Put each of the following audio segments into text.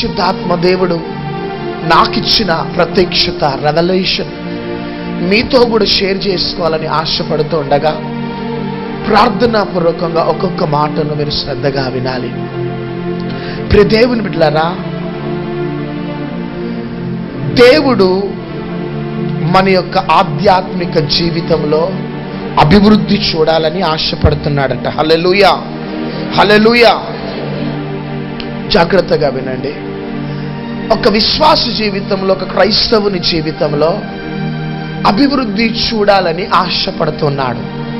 పరిశుద్ధాత్మ దేవుడు నాకిచ్చిన ప్రత్యక్షత రెవల్యూషన్ మీతో కూడా షేర్ చేసుకోవాలని ఆశపడుతూ ఉండగా ప్రార్థనాపూర్వకంగా ఒక్కొక్క మాటను మీరు శ్రద్ధగా వినాలి ప్రియ దేవుని బిడ్డలారా దేవుడు మన యొక్క ఆధ్యాత్మిక జీవితంలో అభివృద్ధి చూడాలని ఆశపడుతున్నాడట హలెలుయా హలెలుయా జాగ్రత్తగా వినండి ఒక విశ్వాస జీవితంలో ఒక క్రైస్తవుని జీవితంలో అభివృద్ధి చూడాలని ఆశపడుతున్నాడు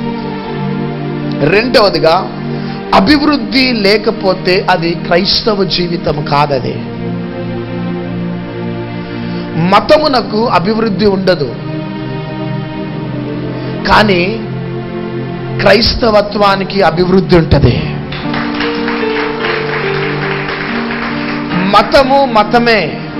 రెండవదిగా అభివృద్ధి లేకపోతే అది క్రైస్తవ జీవితం కాదది మతమునకు అభివృద్ధి ఉండదు కానీ క్రైస్తవత్వానికి అభివృద్ధి ఉంటుంది మతము మతమే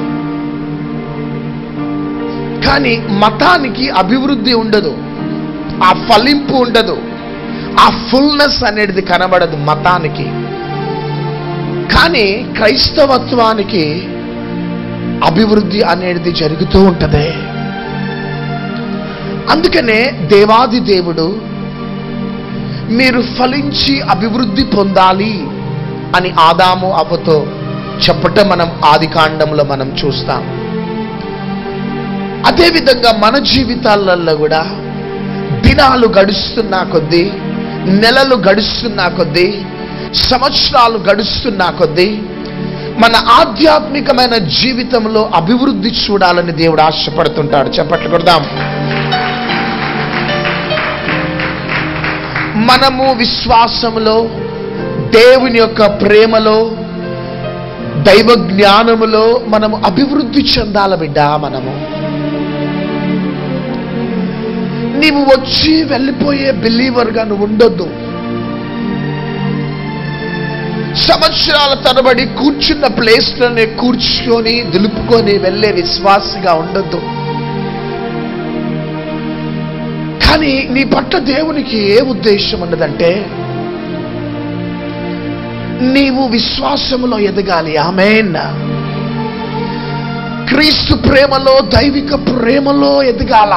కానీ మతానికి అభివృద్ధి ఉండదు ఆ ఫలింపు ఉండదు ఆ ఫుల్నెస్ అనేది కనబడదు మతానికి కానీ క్రైస్తవత్వానికి అభివృద్ధి అనేది జరుగుతూ ఉంటది అందుకనే దేవాది దేవుడు మీరు ఫలించి అభివృద్ధి పొందాలి అని ఆదాము అవ్వతో చెప్పటం మనం ఆది కాండంలో మనం చూస్తాం అదేవిధంగా మన జీవితాలలో కూడా దినాలు గడుస్తున్నా కొద్దీ నెలలు గడుస్తున్నా కొద్దీ సంవత్సరాలు గడుస్తున్నా కొద్దీ మన ఆధ్యాత్మికమైన జీవితంలో అభివృద్ధి చూడాలని దేవుడు ఆశపడుతుంటాడు చెప్పట్లు కొడదాం మనము విశ్వాసములో దేవుని యొక్క ప్రేమలో దైవ జ్ఞానములో మనము అభివృద్ధి చెందాల బిడ్డ మనము నీవు వచ్చి వెళ్ళిపోయే బిలీవర్గా నువ్వు ఉండొద్దు సంవత్సరాల తరబడి కూర్చున్న ప్లేస్లోనే కూర్చొని దులుపుకొని వెళ్ళే విశ్వాసిగా ఉండొద్దు కానీ నీ పట్ల దేవునికి ఏ ఉద్దేశం ఉన్నదంటే నీవు విశ్వాసములో ఎదగాలి ఆమెన్ క్రీస్తు ప్రేమలో దైవిక ప్రేమలో ఎదగాల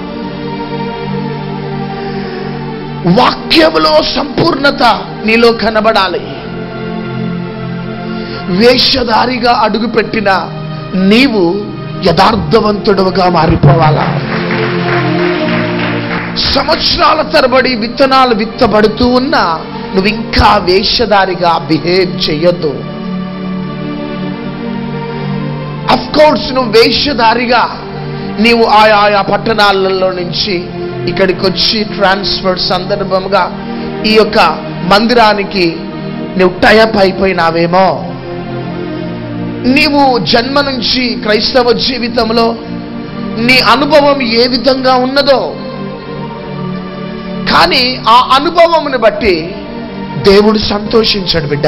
వాక్యములో సంపూర్ణత నీలో కనబడాలి వేషధారిగా అడుగుపెట్టిన నీవు యథార్థవంతుడుగా మారిపోవాలా సంవత్సరాల తరబడి విత్తనాలు విత్తబడుతూ ఉన్నా నువ్వు ఇంకా వేషధారిగా బిహేవ్ చేయొద్దు అఫ్ కోర్స్ నువ్వు వేషధారిగా నీవు ఆయా ఆయా పట్టణాలలో నుంచి ఇక్కడికి వచ్చి ట్రాన్స్ఫర్ సందర్భంగా ఈ యొక్క మందిరానికి నువ్వు టైప్ అయిపోయినావేమో నీవు జన్మ నుంచి క్రైస్తవ జీవితంలో నీ అనుభవం ఏ విధంగా ఉన్నదో కానీ ఆ అనుభవమును బట్టి దేవుడు సంతోషించాడు బిడ్డ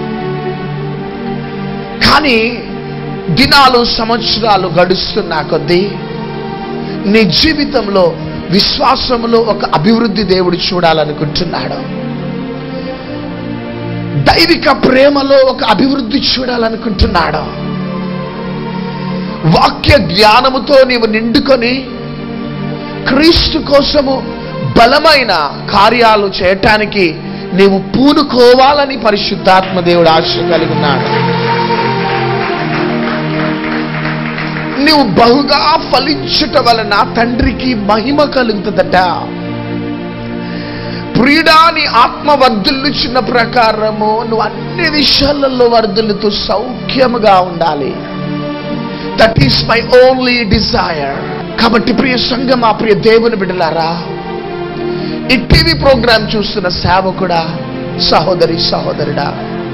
కానీ దినాలు సంవత్సరాలు గడుస్తున్నా కొద్దీ నీ జీవితంలో విశ్వాసములో ఒక అభివృద్ధి దేవుడు చూడాలనుకుంటున్నాడు దైవిక ప్రేమలో ఒక అభివృద్ధి చూడాలనుకుంటున్నాడు వాక్య జ్ఞానముతో నీవు నిండుకొని క్రీస్తు కోసము బలమైన కార్యాలు చేయటానికి నీవు పూనుకోవాలని పరిశుద్ధాత్మ దేవుడు ఆశ కలిగి ఉన్నాడు నీవు బహుగా ఫలించుట వలన తండ్రికి మహిమ కలుగుతుందట ప్రియుడా నీ ఆత్మ వర్ధులుచున్న ప్రకారము నువ్వు అన్ని విషయాలలో వర్ధులుతూ సౌఖ్యముగా ఉండాలి that is my only desire కాబట్టి ప్రియ సంఘం ఆ ప్రియ దేవుని బిడ్డలారా ఈ టీవీ ప్రోగ్రాం చూస్తున్న సేవకుడా సహోదరి సహోదరుడా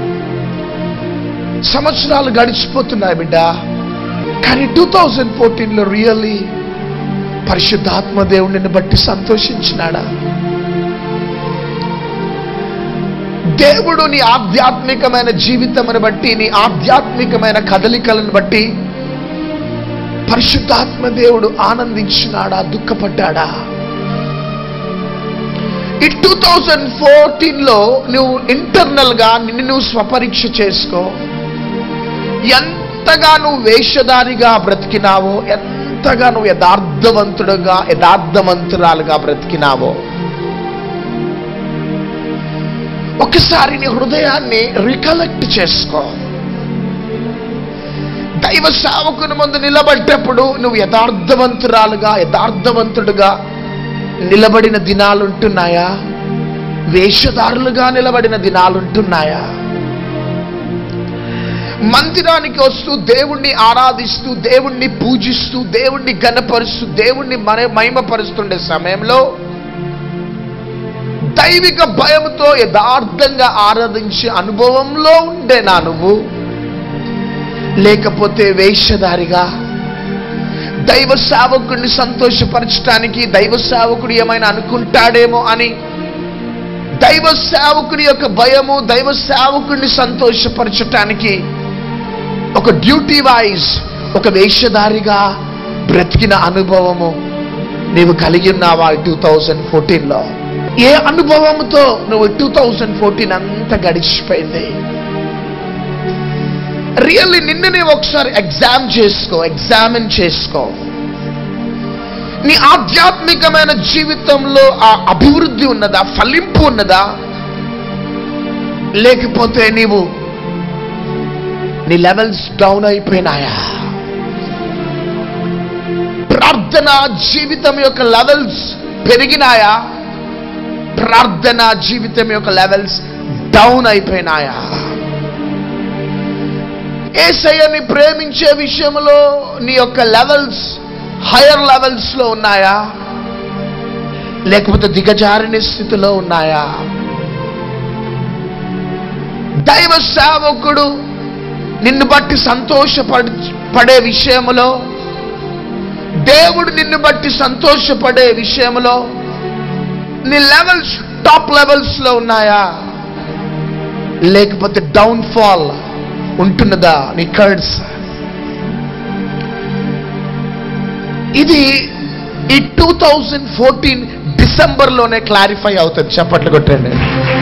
సంవత్సరాలు గడిచిపోతున్నాయి బిడ్డ కానీ టూ థౌజండ్ ఫోర్టీన్లో రియల్లీ పరిశుద్ధాత్మ దేవుడిని బట్టి సంతోషించినాడా దేవుడు నీ ఆధ్యాత్మికమైన జీవితమును బట్టి నీ ఆధ్యాత్మికమైన కదలికలను బట్టి పరిశుద్ధాత్మ దేవుడు ఆనందించినాడా దుఃఖపడ్డాడా ఈ టూ థౌజండ్ ఫోర్టీన్లో నువ్వు ఇంటర్నల్గా నిన్ను నువ్వు స్వపరీక్ష చేసుకో ఎంత ఎంతగా నువ్వు వేషధారిగా బ్రతికినావో ఎంతగా నువ్వు యథార్థవంతుడుగా యథార్థవంతురాలుగా బ్రతికినావో ఒకసారి నీ హృదయాన్ని రికలెక్ట్ చేసుకో దైవ సేవకుని ముందు నిలబడ్డప్పుడు నువ్వు యథార్థవంతురాలుగా యథార్థవంతుడుగా నిలబడిన దినాలుంటున్నాయా వేషధారులుగా నిలబడిన దినాలుంటున్నాయా మందిరానికి వస్తూ దేవుణ్ణి ఆరాధిస్తూ దేవుణ్ణి పూజిస్తూ దేవుణ్ణి గనపరుస్తూ దేవుణ్ణి మన మహిమపరుస్తుండే సమయంలో దైవిక భయంతో యథార్థంగా ఆరాధించే అనుభవంలో ఉండేనా నువ్వు లేకపోతే వేషధారిగా దైవ సేవకుడిని సంతోషపరచడానికి దైవ సేవకుడు ఏమైనా అనుకుంటాడేమో అని దైవ సేవకుడి యొక్క భయము దైవ సేవకుడిని సంతోషపరచటానికి ఒక డ్యూటీ వైజ్ ఒక వేషధారిగా బ్రతికిన అనుభవము నీవు కలిగి ఉన్నావా టూ థౌజండ్ ఫోర్టీన్లో ఏ అనుభవంతో నువ్వు టూ థౌజండ్ ఫోర్టీన్ అంతా గడిచిపోయింది రియల్లీ నిన్ననే ఒకసారి ఎగ్జామ్ చేసుకో ఎగ్జామిన్ చేసుకో నీ ఆధ్యాత్మికమైన జీవితంలో ఆ అభివృద్ధి ఉన్నదా ఫలింపు ఉన్నదా లేకపోతే నీవు నీ లెవెల్స్ డౌన్ అయిపోయినాయా ప్రార్థన జీవితం యొక్క లెవెల్స్ పెరిగినాయా ప్రార్థన జీవితం యొక్క లెవెల్స్ డౌన్ అయిపోయినాయా ఏసయ్యని ప్రేమించే విషయంలో నీ యొక్క లెవెల్స్ హైయర్ లెవెల్స్ లో ఉన్నాయా లేకపోతే దిగజారిన స్థితిలో ఉన్నాయా దైవ సేవకుడు నిన్ను బట్టి సంతోషపడి పడే విషయంలో దేవుడు నిన్ను బట్టి సంతోషపడే విషయంలో నీ లెవెల్స్ టాప్ లెవెల్స్ లో ఉన్నాయా లేకపోతే డౌన్ ఫాల్ ఉంటున్నదా నీ కర్డ్స్ ఇది ఈ టూ థౌజండ్ ఫోర్టీన్ డిసెంబర్లోనే క్లారిఫై అవుతుంది చప్పట్లు కొట్టండి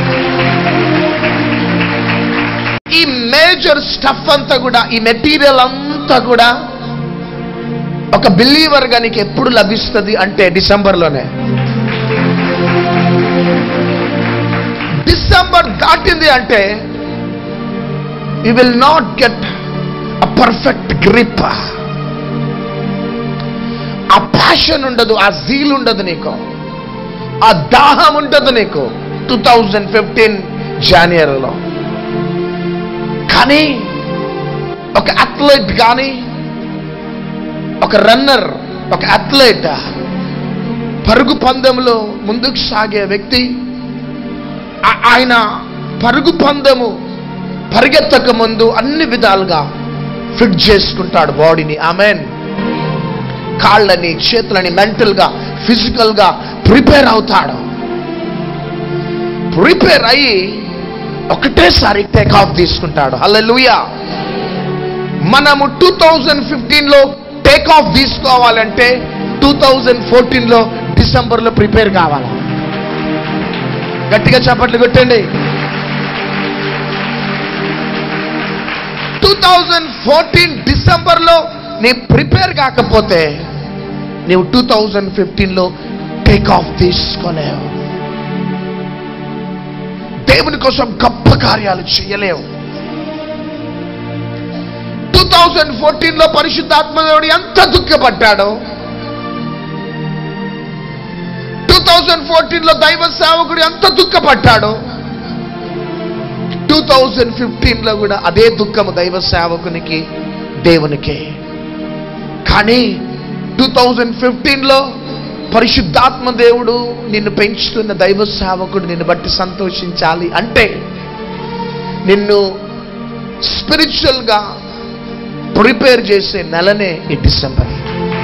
ఈ మేజర్ స్టఫ్ అంతా కూడా ఈ మెటీరియల్ అంతా కూడా ఒక బిలీవర్ గా నీకు ఎప్పుడు లభిస్తుంది అంటే డిసెంబర్లోనే డిసెంబర్ దాటింది అంటే you will not get a perfect grip ఆ ప్యాషన్ ఉండదు ఆ జీల్ ఉండదు నీకు ఆ దాహం ఉండదు నీకు టూ థౌజండ్ ఫిఫ్టీన్ జాన్వరిలో కానీ ఒక అథ్లెట్ కానీ ఒక రన్నర్ ఒక అథ్లెట్ పరుగు పందెంలో ముందుకు సాగే వ్యక్తి ఆ- ఆయన పరుగు పందెము పరిగెత్తక ముందు అన్ని విధాలుగా ఫిట్ చేసుకుంటాడు బాడీని ఆమెన్ కాళ్ళని చేతులని మెంటల్గా ఫిజికల్గా ప్రిపేర్ అవుతాడు ప్రిపేర్ అయ్యి ఒకటేసారి టేక్ ఆఫ్ తీసుకుంటాడు హల్లెలూయా మనము టూ థౌజండ్ ఫిఫ్టీన్లో టేక్ ఆఫ్ తీసుకోవాలంటే టూ థౌజండ్ ఫోర్టీన్లో డిసెంబర్లో ప్రిపేర్ కావాలి గట్టిగా చప్పట్లు కొట్టండి టూ థౌజండ్ ఫోర్టీన్ డిసెంబర్లో నీ ప్రిపేర్ కాకపోతే నీవు టూ థౌజండ్ ఫిఫ్టీన్లో టేక్ ఆఫ్ తీసుకోలేవు దేవుని కోసం గొప్ప కార్యాలు చేయలేవు టూ థౌజండ్ ఫోర్టీన్లో పరిశుద్ధాత్మదేవుడు ఎంత దుఃఖపడ్డాడో టూ థౌజండ్ ఫోర్టీన్లో దైవ సేవకుడు ఎంత దుఃఖపడ్డాడో టూ థౌజండ్ ఫిఫ్టీన్లో కూడా అదే దుఃఖము దైవ సేవకునికి దేవునికి కానీ టూ థౌజండ్ ఫిఫ్టీన్లో పరిశుద్ధాత్మ దేవుడు నిన్ను పెంచుతున్న దైవ సేవకుడు నిన్ను బట్టి సంతోషించాలి అంటే నిన్ను స్పిరిచువల్గా ప్రిపేర్ చేసే నెలనే ఈ డిసెంబర్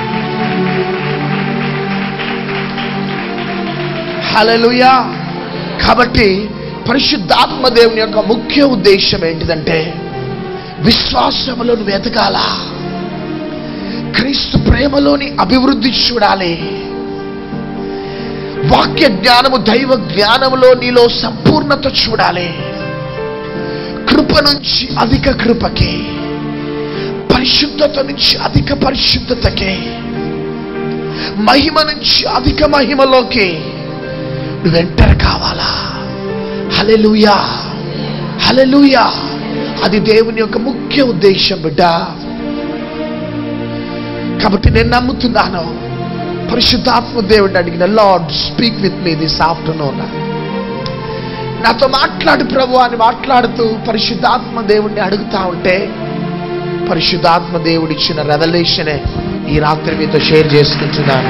హల్లెలూయా కాబట్టి పరిశుద్ధాత్మ దేవుని యొక్క ముఖ్య ఉద్దేశం ఏంటిదంటే విశ్వాసములో నువ్వు ఎదగాల క్రీస్తు ప్రేమలోని అభివృద్ధి చూడాలి వాక్య జ్ఞానము దైవ జ్ఞానములో నీలో సంపూర్ణత చూడాలి కృప నుంచి అధిక కృపకి పరిశుద్ధత నుంచి అధిక పరిశుద్ధతకి మహిమ నుంచి అధిక మహిమలోకి నువ్వు ఎంటర్ కావాలా హలెలుయా హలెలుయా అది దేవుని యొక్క ముఖ్య ఉద్దేశం బిడ్డ కాబట్టి నేను నమ్ముతున్నాను పరిశుద్ధాత్మ దేవుడిని అడిగిన Lord speak with me this afternoon నాతో మాట్లాడు ప్రభు అని మాట్లాడుతూ పరిశుద్ధాత్మ దేవుణ్ణి అడుగుతా ఉంటే పరిశుద్ధాత్మ దేవుడు ఇచ్చిన రెవల్యూషనే ఈ రాత్రి మీతో షేర్ చేసుకుంటున్నాను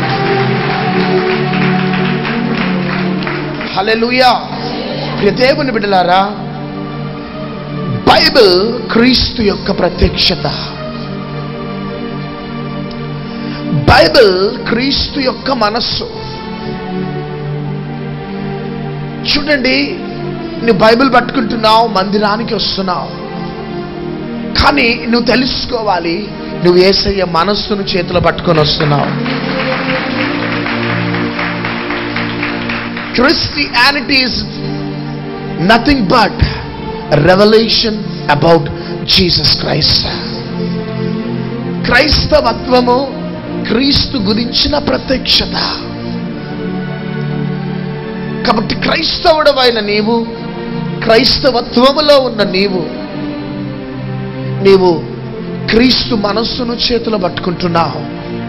హలెలుయా ప్రియ దేవుని బిడ్డలారా బైబిల్ క్రీస్తు యొక్క ప్రత్యక్షత బైబిల్ క్రీస్తు యొక్క మనస్సు చూడండి నువ్వు బైబిల్ పట్టుకుంటున్నావు మందిరానికి వస్తున్నావు కానీ నువ్వు తెలుసుకోవాలి నువ్వు ఏసయ్య మనస్సును చేతిలో పట్టుకొని వస్తున్నావు Christianity is nothing but revolution about Jesus Christ క్రైస్తవత్వము క్రీస్తు గురించిన ప్రత్యక్షత కాబట్టి క్రైస్తవుడమైన నీవు క్రైస్తవత్వములో ఉన్న నీవు నీవు క్రీస్తు మనస్సును చేతిలో పట్టుకుంటున్నావు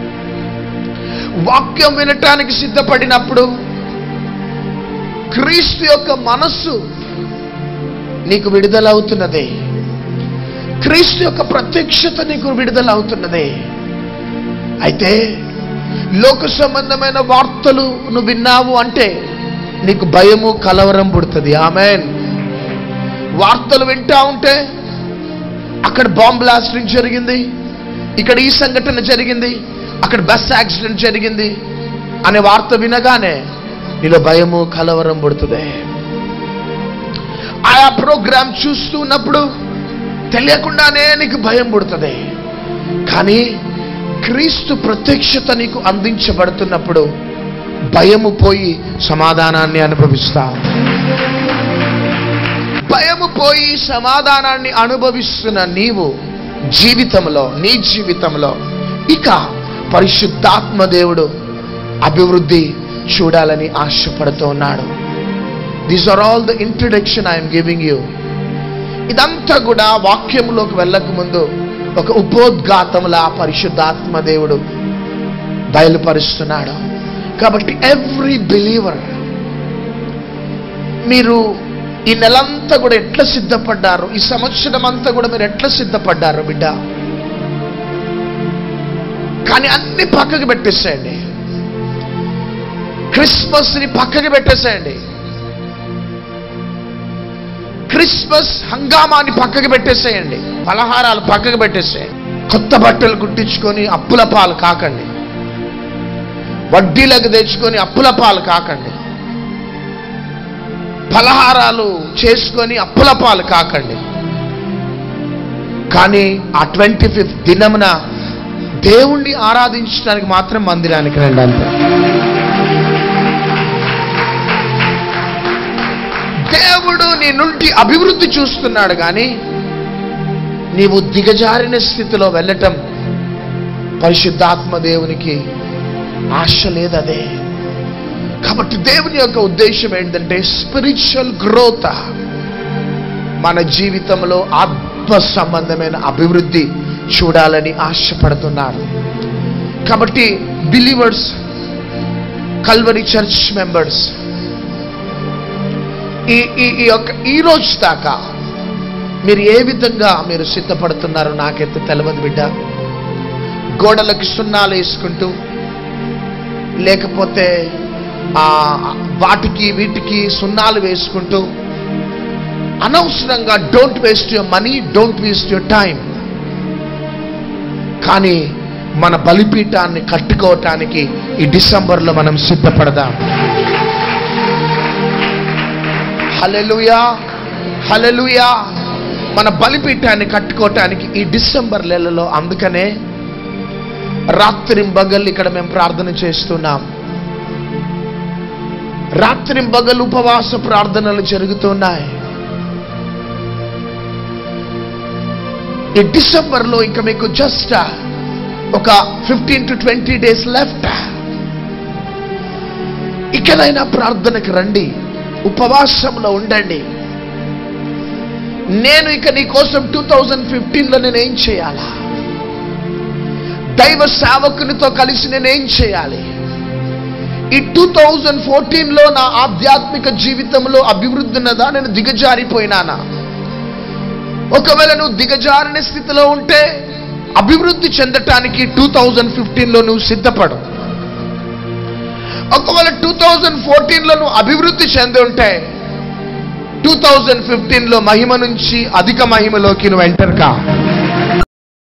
వాక్యం వినటానికి సిద్ధపడినప్పుడు క్రీస్తు యొక్క మనస్సు నీకు విడుదలవుతున్నదే క్రీస్తు యొక్క ప్రత్యక్షత నీకు విడుదలవుతున్నదే అయితే లోక సంబంధమైన వార్తలు నువ్వు విన్నావు అంటే నీకు భయము కలవరం పుడుతుంది ఆమెన్ వార్తలు వింటా ఉంటే అక్కడ బాంబ్ బ్లాస్టింగ్ జరిగింది ఇక్కడ ఈ సంఘటన జరిగింది అక్కడ బస్ యాక్సిడెంట్ జరిగింది అనే వార్త వినగానే నీలో భయము కలవరం పుడుతుంది ఆయా ప్రోగ్రామ్ చూస్తూ ఉన్నప్పుడు తెలియకుండానే నీకు భయం పుడుతుంది కానీ క్రీస్తు ప్రత్యక్షత నీకు అందించబడుతున్నప్పుడు భయము పోయి సమాధానాన్ని అనుభవిస్తావు భయము పోయి సమాధానాన్ని అనుభవిస్తున్న నీవు జీవితంలో నీ జీవితంలో ఇక పరిశుద్ధాత్మ దేవుడు అభివృద్ధి చూడాలని ఆశపడుతూ ఉన్నాడు these are all the introduction I'm giving you ఇదంతా కూడా వాక్యంలోకి వెళ్ళక ముందు ఒక ఉపోద్ఘాతములా పరిశుద్ధాత్మ దేవుడు బయలుపరుస్తున్నాడు కాబట్టి ఎవ్రీ బిలీవర్ మీరు ఈ నెలంతా కూడా ఎట్లా సిద్ధపడ్డారు ఈ సంవత్సరం అంతా కూడా మీరు ఎట్లా సిద్ధపడ్డారు బిడ్డ కానీ అన్ని పక్కకి పెట్టేసేయండి క్రిస్మస్ని పక్కకి పెట్టేసేయండి క్రిస్మస్ హంగామాని పక్కకి పెట్టేసేయండి పలహారాలు పక్కకి పెట్టేసేయండి కొత్త బట్టలు కుట్టించుకొని అప్పుల పాలు కాకండి వడ్డీలకు తెచ్చుకొని అప్పుల పాలు కాకండి పలహారాలు చేసుకొని అప్పుల పాలు కాకండి కానీ ఆ ట్వంటీ ఫిఫ్త్ దినమున దేవుణ్ణి ఆరాధించడానికి మాత్రం మందిరానికి రండి అంతే దేవుడు నీ నుండి అభివృద్ధి చూస్తున్నాడు కానీ నీవు దిగజారిన స్థితిలో వెళ్ళటం పరిశుద్ధాత్మ దేవునికి ఆశ లేదదే కాబట్టి దేవుని యొక్క ఉద్దేశం ఏంటంటే స్పిరిచువల్ గ్రోత్ మన జీవితంలో ఆత్మ సంబంధమైన అభివృద్ధి చూడాలని ఆశపడుతున్నాడు కాబట్టి బిలీవర్స్ కల్వరి చర్చ్ మెంబర్స్ ఈ ఈ ఈ యొక్క ఈ రోజు దాకా మీరు ఏ విధంగా మీరు సిద్ధపడుతున్నారో నాకైతే తెలియదు బిడ్డ గోడలకి సున్నాలు వేసుకుంటూ లేకపోతే ఆ వాటికి వీటికి సున్నాలు వేసుకుంటూ అనవసరంగా don't waste your money don't waste your time కానీ మన బలిపీఠాన్ని కట్టుకోవటానికి ఈ డిసెంబర్లో మనం సిద్ధపడదాం హలెలుయా హలెలుయా మన బలిపీఠాన్ని కట్టుకోవటానికి ఈ డిసెంబర్ నెలలో అందుకనే రాత్రింబగల్ ఇక్కడ మేము ప్రార్థన చేస్తున్నాం రాత్రింబగల్ ఉపవాస ప్రార్థనలు జరుగుతున్నాయి ఈ డిసెంబర్లో ఇంకా మీకు జస్ట్ ఒక fifteen to twenty days left ఇకనైనా ప్రార్థనకు రండి ఉపవాసంలో ఉండండి నేను ఇక నీ కోసం టూ థౌజండ్ ఫిఫ్టీన్లో నేను ఏం చేయాలా దైవ సేవకునితో కలిసి నేను ఏం చేయాలి ఈ టూ థౌజండ్ ఫోర్టీన్లో నా ఆధ్యాత్మిక జీవితంలో అభివృద్ధి ఉన్నదా నేను దిగజారిపోయినానా ఒకవేళ నువ్వు దిగజారిన స్థితిలో ఉంటే అభివృద్ధి చెందటానికి టూ థౌజండ్ ఫిఫ్టీన్లో నువ్వు సిద్ధపడు ఒకవేళ టూ థౌజండ్ ఫోర్టీన్లో నువ్వు అభివృద్ధి చెంది ఉంటే టూ థౌజండ్ ఫిఫ్టీన్లో మహిమ నుంచి అధిక మహిమలోకి నువ్వు ఎంటర్ కా